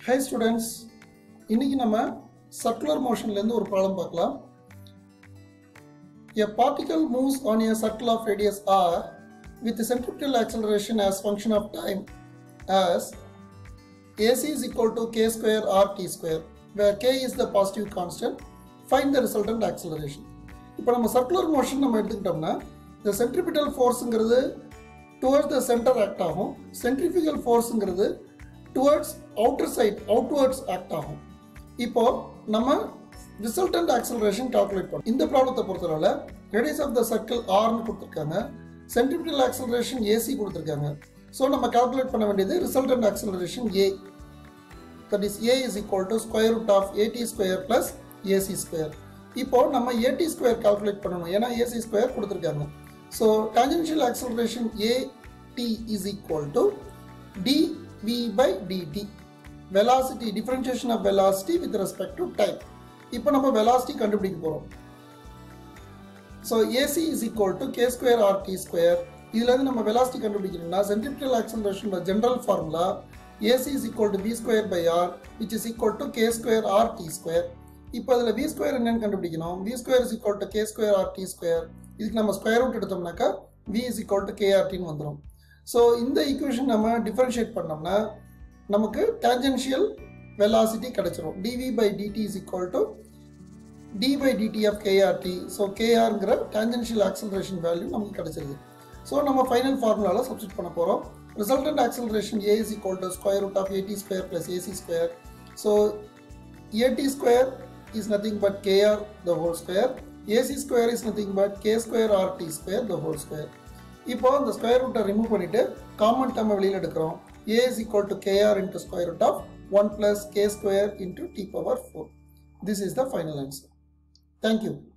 high students இன்னைக்கு நம்ம circular மோஷன்லேருந்து ஒரு ப்ராப்ளம் பார்க்கலாம் A particle moves on a circle of radius r with centripetal acceleration as function of time as ac is equal to k square r t square where k is the positive constant find the resultant acceleration இப்போ நம்ம circular motion நம்ம எடுத்துக்கிட்டோம்னா இந்த centripetal ஃபோர்ஸுங்கிறது towards the center act ஆகும் centrifugal ஃபோர்ஸுங்கிறது towards outer side outwards act ஆகும் இப்போ நம்ம ரிசல்டன்ட் ஆக்சலரேஷன் கால்குலேட் பண்ணோம் இந்த ப்ராப்ளத்தை பொறுத்தவரை ரேடியஸ் ஆஃப் த சர்க்கிள் ஆர்னு கொடுத்துருக்காங்க சென்ட்ரிபிட்டல் ஆக்சலரேஷன் ஏசி கொடுத்துருக்காங்க ஸோ நம்ம கால்குலேட் பண்ண வேண்டியது resultant acceleration A that is A is equal to square root of AT square plus AC square இப்போ நம்ம ஏடி ஸ்கொயர் கால்குலேட் பண்ணணும் ஏன்னா ஏசி ஸ்கொயர் கொடுத்துருக்காங்க so tangential acceleration A T is equal to dv by dt velocity differentiation of velocity with respect to time இப்போ நம்ம velocity கண்டுபிடிக்க போகிறோம் so AC is equal to K square R T square இதுலேருந்து நம்ம velocity கண்டுபிடிக்கணும்னா centripetal acceleration general formula AC is equal to V square by R which is equal to K square R T square இப்போ அதில் V square என்னன்னு கண்டுபிடிக்கணும் V square is equal to K square R T square இதுக்கு நம்ம square root எடுத்தோம்னாக்கா V is equal to கேஆர்டின்னு வந்துடும் so இந்த ஈக்குவேஷன் நம்ம டிஃபரன்ஷியேட் பண்ணோம்னா நமக்கு டான்ஜென்ஷியல் வெலாசிட்டி கிடைச்சிரும் dv by dt is equal to d by dt of KRT so கேஆர்ங்கிற டான்ஜென்ஷியல் ஆக்சலரேஷன் வேல்யூ நமக்கு கிடைச்சிருது ஸோ நம்ம ஃபைனல் ஃபார்முலாவில் சப்ஸ்டிட் பண்ண போகிறோம் resultant acceleration A is equal to square root of AT square plus AC square so AT square is nothing but KR the whole square AC square is nothing but K square R T square the whole square இப்போ அந்த square ரூட்டை remove பண்ணிட்டு common டேர்மை வெளியில் எடுக்கிறோம் A is equal to KR into square root of one plus K square into T power four this is the final answer thank you